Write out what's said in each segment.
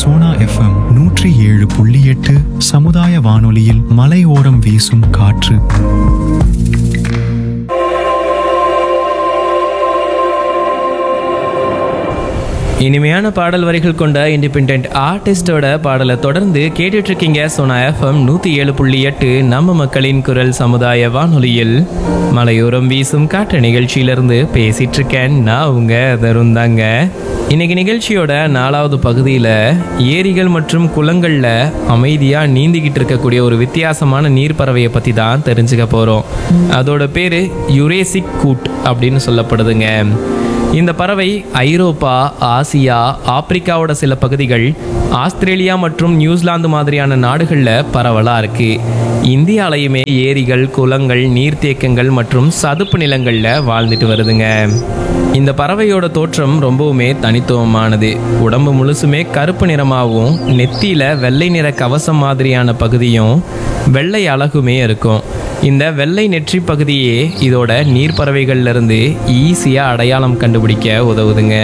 Sona FM நூற்றி ஏழு புள்ளி எட்டு சமுதாய வானொலியில் மலையோரம் வீசும் காற்று இனிமையான பாடல் வரிகள் கொண்ட இண்டிபெண்ட் ஆர்டிஸ்டோட பாடலை தொடர்ந்து கேட்டுட்டு இருக்கீங்க சோனா எஃப்எம் நூற்றி ஏழு புள்ளி எட்டு நம்ம மக்களின் குரல் சமுதாய வானொலியில் மலையோரம் வீசும் காற்று நிகழ்ச்சியிலிருந்து பேசிட்டு இருக்கேன் நான் உங்க தருந்தாங்க இன்னைக்கு நிகழ்ச்சியோட நாலாவது பகுதியில் ஏரிகள் மற்றும் குளங்களில் அமைதியாக நீந்திக்கிட்டு இருக்கக்கூடிய ஒரு வித்தியாசமான நீர் பறவையை பற்றி தான் தெரிஞ்சுக்க போகிறோம் அதோட பேர் யுரேசிக் கூட் அப்படின்னு சொல்லப்படுதுங்க இந்த பறவை ஐரோப்பா ஆசியா ஆப்பிரிக்காவோட சில பகுதிகள் ஆஸ்திரேலியா மற்றும் நியூசிலாந்து மாதிரியான நாடுகளில் பரவலாக இருக்கு இந்தியாலையுமே ஏரிகள் குளங்கள் நீர்த்தேக்கங்கள் மற்றும் சதுப்பு நிலங்களில் வாழ்ந்துட்டு வருதுங்க இந்த பறவையோட தோற்றம் ரொம்பவுமே தனித்துவமானது உடம்பு முழுசுமே கருப்பு நிறமாகவும் நெத்தியில வெள்ளை நிற கவசம் மாதிரியான பகுதியும் வெள்ளை அழகுமே இருக்கும் இந்த வெள்ளை நெற்றி பகுதியே இதோட நீர்ப்பறவைகள்ல இருந்து ஈஸியா அடையாளம் கண்டுபிடிக்க உதவுதுங்க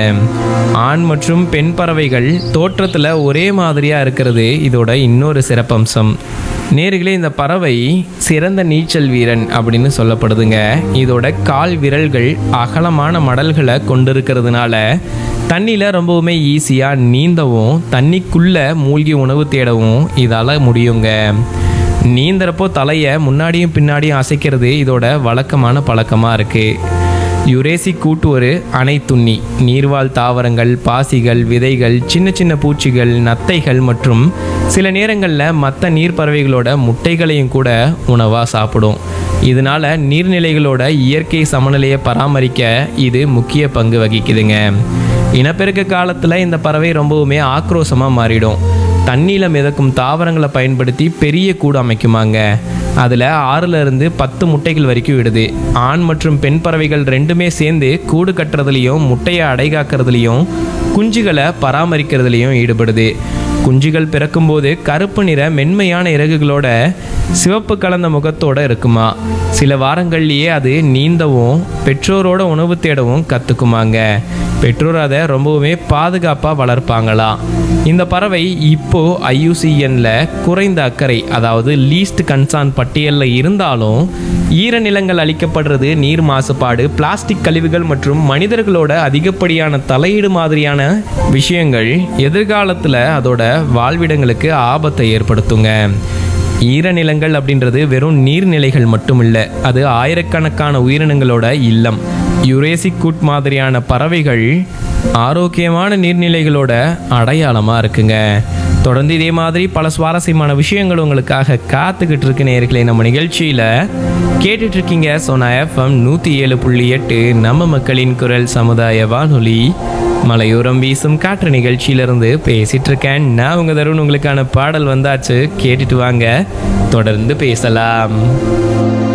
ஆண் மற்றும் பெண் பறவைகள் தோற்றத்துல ஒரே மாதிரியா இருக்கிறது இதோட இன்னொரு சிறப்பம்சம் நேர்களே இந்த பறவை சிறந்த நீச்சல் வீரன் அப்படின்னு சொல்லப்படுதுங்க இதோட கால் விரல்கள் அகலமான மடல்களை கொண்டிருக்கிறதுனால தண்ணியில் ரொம்பவுமே ஈஸியாக நீந்தவும் தண்ணிக்குள்ள மூழ்கி உணவு தேடவும் இதால் முடியுங்க நீந்தறப்போ தலையை முன்னாடியும் பின்னாடியும் அசைக்கிறது இதோட வழக்கமான பழக்கமாக இருக்குது யுரேசி கூட்டு ஒரு அணைத்துண்ணி நீர்வாழ் தாவரங்கள் பாசிகள் விதைகள் சின்ன சின்ன பூச்சிகள் நத்தைகள் மற்றும் சில நேரங்களில் மற்ற நீர்ப்பறவைகளோட முட்டைகளையும் கூட உணவாக சாப்பிடும் இதனால நீர்நிலைகளோட இயற்கை சமநிலையை பராமரிக்க இது முக்கிய பங்கு வகிக்குதுங்க இனப்பெருக்க காலத்தில் இந்த பறவை ரொம்பவுமே ஆக்ரோஷமாக மாறிடும் தண்ணியில் மிதக்கும் தாவரங்களை பயன்படுத்தி பெரிய கூடு அமைக்குமாங்க அதில் ஆறுல இருந்து பத்து முட்டைகள் வரைக்கும் விடுது ஆண் மற்றும் பெண் பறவைகள் ரெண்டுமே சேர்ந்து கூடு கட்டுறதுலையும் முட்டையை அடைகாக்கிறதுலையும் குஞ்சுகளை பராமரிக்கிறதுலையும் ஈடுபடுது குஞ்சுகள் பிறக்கும்போது கருப்பு நிற மென்மையான இறகுகளோட சிவப்பு கலந்த முகத்தோட இருக்குமா சில வாரங்கள்லயே அது நீந்தவும் பெற்றோரோட உணவு தேடவும் கத்துக்குமாங்க பெற்றோர் அதை ரொம்பவுமே பாதுகாப்பாக வளர்ப்பாங்களாம் இந்த பறவை இப்போ ஐயூசிஎன்ல குறைந்த அக்கறை அதாவது லீஸ்ட் கன்சார்ன் பட்டியலில் இருந்தாலும் ஈரநிலங்கள் அளிக்கப்படுறது நீர் மாசுபாடு பிளாஸ்டிக் கழிவுகள் மற்றும் மனிதர்களோட அதிகப்படியான தலையீடு மாதிரியான விஷயங்கள் எதிர்காலத்தில் அதோட வாழ்விடங்களுக்கு ஆபத்தை ஏற்படுத்துங்க ஈரநிலங்கள் அப்படின்றது வெறும் நீர்நிலைகள் மட்டும் இல்லை அது ஆயிரக்கணக்கான உயிரினங்களோட இல்லம் யுரேசிக் கூட் மாதிரியான பறவைகள் ஆரோக்கியமான நீர்நிலைகளோட அடையாளமாக இருக்குங்க தொடர்ந்து இதே மாதிரி பல சுவாரஸ்யமான விஷயங்கள் உங்களுக்காக காத்துக்கிட்டு இருக்கு நேர்களே நம்ம நிகழ்ச்சியில் கேட்டுட்டு இருக்கீங்க சோனா எஃப்எம் நூற்றி ஏழு புள்ளி எட்டு நம்ம மக்களின் குரல் சமுதாய வானொலி மலையோரம் வீசும் காற்று நிகழ்ச்சியிலிருந்து பேசிட்டு இருக்கேன் நான் உங்க தருண் உங்களுக்கான பாடல் வந்தாச்சு கேட்டுட்டு வாங்க தொடர்ந்து பேசலாம்